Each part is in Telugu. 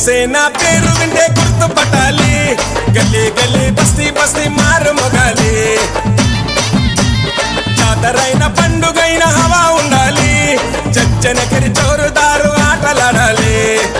యువసేన పేరు వింటే గుర్తుపట్టాలి గల్లీ గల్లీ బస్తీ బస్తీ మారు మొగాలి జాతరైన పండుగైన హవా ఉండాలి చచ్చనకరి చోరుదారు ఆటలాడాలి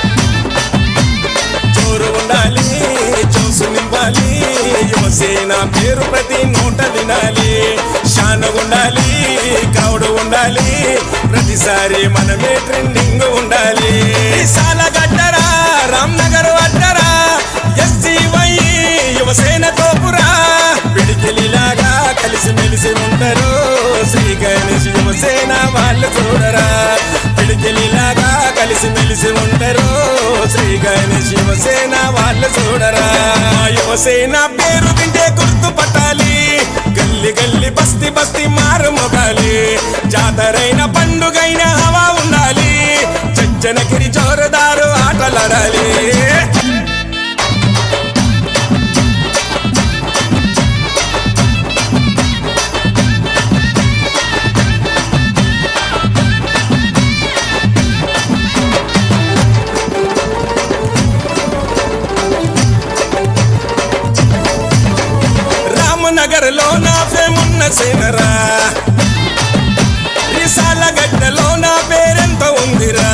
చోరు ఉండాలి చూసు నింపాలి యువసేన పేరు ప్రతి నోట వినాలి శాన ఉండాలి క్రౌడ్ ఉండాలి ప్రతిసారి మనమే ట్రెండింగ్ ఉండాలి సాలగడ్డరా రామ్నగర్ అడ్డరా ఎస్జీవై యువసేన తోపురా పిడికిలిలాగా కలిసి మెలిసి ఉంటారు శ్రీ గణేష్ యువసేన వాళ్ళు చూడరా పిడికిలిలాగా కలిసి మెలిసి ఉంటారు శ్రీ గణేష్ యువసేన వాళ్ళు చూడరా యువసేన పేరు వింటే గుర్తుపట్టాలి గల్లి గల్లి బస్తి బస్తి మారు మొగాలి జాతరైన పండుగైన హవా ఉండాలి చచ్చనకిరి చోరదారు ఆటలాడాలి రామనగర్ లో నా ఫేమున్న సేనరా రిసాలగడ్డలో నా పేరెంత ఉందిరా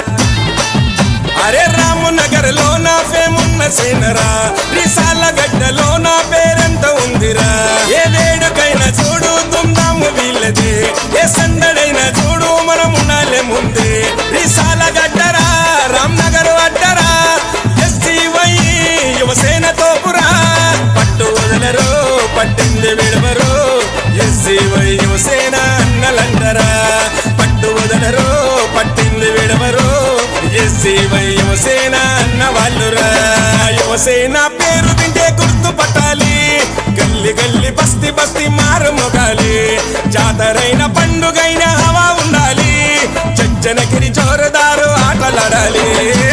అరే రామనగర్ లో నా ఫేమున్న సేనరా రిసాలగడ్డలో నా పేరెంత ఉందిరా ఏ వేడుకైనా చూడు దుమ్దాము వీళ్ళది ఏ సందడైనా చూడు మనం ఉండాలి ముందే రిసాలగడ్డరా రామ్నగర్ అడ్డరా ఎస్జీవై యువసేన తోపురా పట్టు వదలరు పట్టింది విడవరు ఎస్జీవై యువసేన అన్నలంటరా పట్టు వదలరు పట్టింది విడవరు ఎస్జీవై యువసేన అన్న వాళ్ళురా యువసేన పేరు వింటే గుర్తుపట్టాలి గల్లి గల్లి బస్తి బస్తి మారు మొగాలి జాతరైన పండుగైన హవా ఉండాలి చచ్చనకిరి చోరదారు ఆటలాడాలి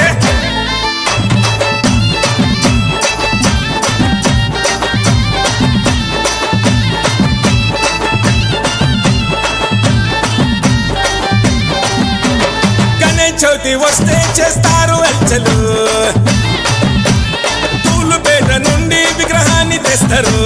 గణేష్ చవితి వస్తే చేస్తారు అల్చలు తూలుపేట నుండి విగ్రహాన్ని తెస్తారు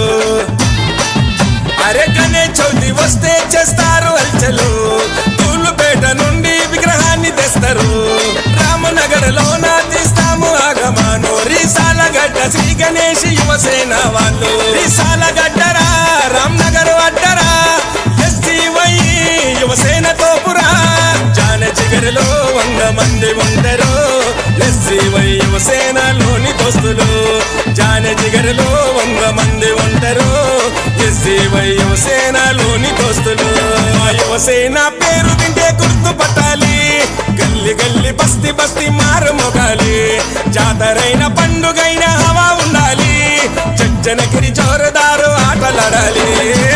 అరే గణేష్ చవితి వస్తే చేస్తారు అల్చలు తూలుపేట నుండి విగ్రహాన్ని తెస్తారు రామనగర్ లోన తీస్తాము ఆగమాను రీసాలగడ్డ శ్రీ గణేష్ యువసేన వాళ్ళు రీసాలగడ్డరా రామ్నగర్ అడ్డరా ఎస్జీవై యువసేన తోపురా జాన చిగరిలో వంద మంది ఉంటారు ఎస్జీవై యువసేనలోని దోస్తులు జాన జిగరిలో వంద మంది ఉంటారు ఎస్జీవై యువసేనలోని దోస్తులు ఆ యువసేన పేరు వింటే గుర్తుపట్టాలి గల్లి గల్లి బస్తి బస్తి మారు మొగాలి జాతరైన పండుగైన హవా ఉండాలి చచ్చనకిరి చోరదారు ఆటలాడాలి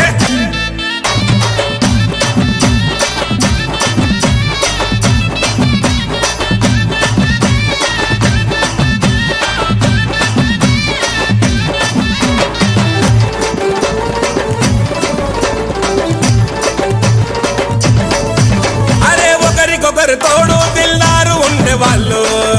అరే ఒకరికొకరు తోడు పిల్లారు ఉండేవాళ్ళు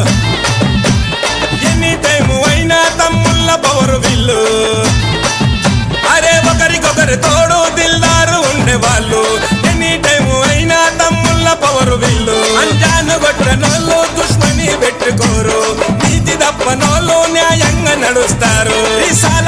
ఎన్ని టైము అయినా తమ్ముళ్ళ పవరు వీళ్ళు అరే ఒకరికొకరు తోడు దిల్దారు ఉండేవాళ్ళు ఎన్ని టైము అయినా తమ్ముళ్ళ పవరు వీళ్ళు అంజాను కొట్టనోళ్ళు దుష్మని పెట్టుకోరు నీతి తప్పనోళ్ళు న్యాయంగా నడుస్తారు విశాల